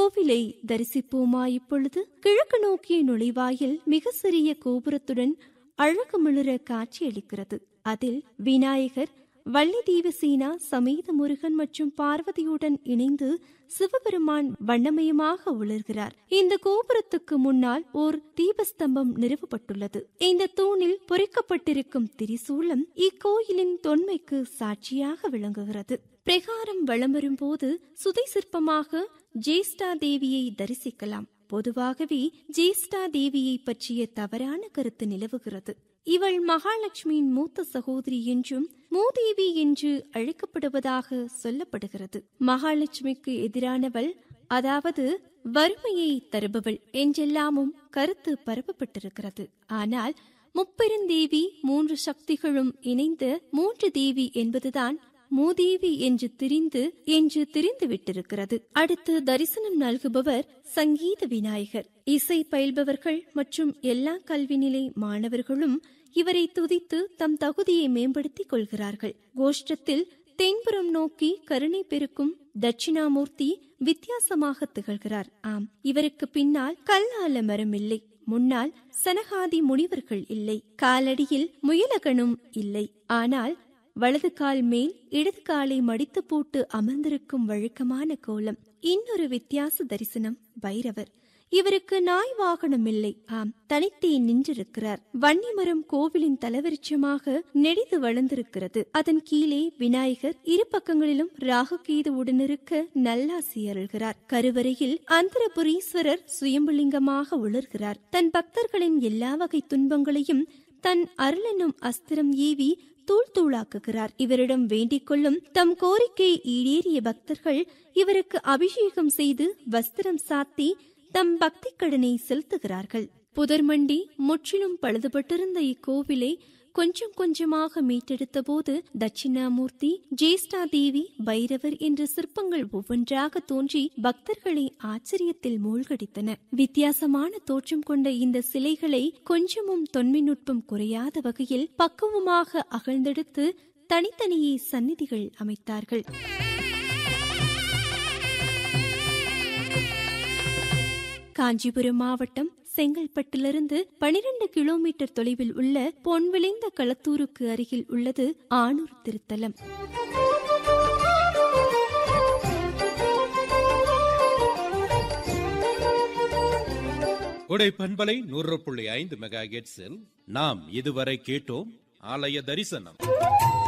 கோவிலை தரிசிப்போமா இப்பொழுது கிழக்கு நோக்கிய நுழைவாயில் மிக சிறிய கோபுரத்துடன் அழகு மிளிர காட்சியளிக்கிறது அதில் விநாயகர் வள்ளி தேவசீனா சமேத முருகன் மற்றும் பார்வதியுடன் இணைந்து சிவபெருமான் வண்ணமயமாக உளர்கிறார் இந்த கோபுரத்துக்கு முன்னால் ஓர் தீபஸ்தம்பம் நிறுவப்பட்டுள்ளது இந்த தூணில் பொறிக்கப்பட்டிருக்கும் திரிசூலம் இக்கோயிலின் தொன்மைக்கு சாட்சியாக விளங்குகிறது பிரகாரம் வலம் வரும்போது சுதை சிற்பமாக ஜேஷ்டா தேவியை தரிசிக்கலாம் பொதுவாகவே ஜேஷ்டா தேவியை பற்றிய தவறான கருத்து நிலவுகிறது இவள் மகாலட்சுமியின் மூத்த சகோதரி என்றும் மூதேவி என்று அழைக்கப்படுவதாக சொல்லப்படுகிறது மகாலட்சுமிக்கு எதிரானவள் அதாவது வறுமையை தருபவள் என்றெல்லாமும் கருத்து பரப்பப்பட்டிருக்கிறது ஆனால் முப்பெருந்தேவி மூன்று சக்திகளும் இணைந்த மூன்று தேவி என்பதுதான் மூதேவி என்று திரிந்து என்று திரிந்து விட்டிருக்கிறது அடுத்து தரிசனம் நல்குபவர் சங்கீத விநாயகர் இசை பயில்பவர்கள் மற்றும் எல்லா கல்வி நிலை மாணவர்களும் இவரை துதித்து தம் தகுதியை மேம்படுத்திக் கொள்கிறார்கள் கோஷ்டத்தில் தென்புறம் நோக்கி கருணை பெருக்கும் தட்சிணாமூர்த்தி வித்தியாசமாக திகழ்கிறார் ஆம் இவருக்கு பின்னால் கல்லால மரம் இல்லை முன்னால் சனகாதி முனிவர்கள் இல்லை காலடியில் முயலகனும் இல்லை ஆனால் வலது கால் மேல் இடது காலை மடித்து போட்டு அமர்ந்திருக்கும் வழக்கமான கோலம் இன்னொரு வித்தியாச தரிசனம் பைரவர் இவருக்கு நாய் வாகனம் இல்லை ஆம் தனித்தே நின்றிருக்கிறார் வன்னிமரம் கோவிலின் தலவிருட்சமாக நெடிது வளர்ந்திருக்கிறது அதன் கீழே விநாயகர் இரு பக்கங்களிலும் ராகுகேது உடனிருக்க நல்லாசி அருள்கிறார் கருவறையில் அந்தரபுரீஸ்வரர் சுயம்புலிங்கமாக உளர்கிறார் தன் பக்தர்களின் எல்லா வகை துன்பங்களையும் தன் அருளெனும் அஸ்திரம் ஏவி தூள் தூளாக்குகிறார் இவரிடம் வேண்டிக் கொள்ளும் தம் கோரிக்கை ஈடேறிய பக்தர்கள் இவருக்கு அபிஷேகம் செய்து வஸ்திரம் சாத்தி தம் பக்தி கடனை செலுத்துகிறார்கள் புதர்மண்டி முற்றிலும் பழுதுபட்டிருந்த இக்கோவிலை கொஞ்சம் கொஞ்சமாக மீட்டெடுத்த போது தட்சிணாமூர்த்தி ஜேஷ்டா தேவி பைரவர் என்ற சிற்பங்கள் ஒவ்வொன்றாக தோன்றி பக்தர்களை ஆச்சரியத்தில் மூழ்கடித்தன வித்தியாசமான தோற்றம் கொண்ட இந்த சிலைகளை கொஞ்சமும் தொன்மை நுட்பம் குறையாத வகையில் பக்குவமாக அகழ்ந்தெடுத்து தனித்தனியே சந்நிதிகள் அமைத்தார்கள் காஞ்சிபுரம் மாவட்டம் செங்கல்பட்டிலிருந்து பனிரெண்டு கிலோமீட்டர் தொலைவில் உள்ள பொன் விளைந்த களத்தூருக்கு அருகில் உள்ளது ஆணூர் திருத்தலம் கொடை பண்பலை நூறு புள்ளி ஐந்து மெகா நாம் இதுவரை கேட்டோம் ஆலய தரிசனம்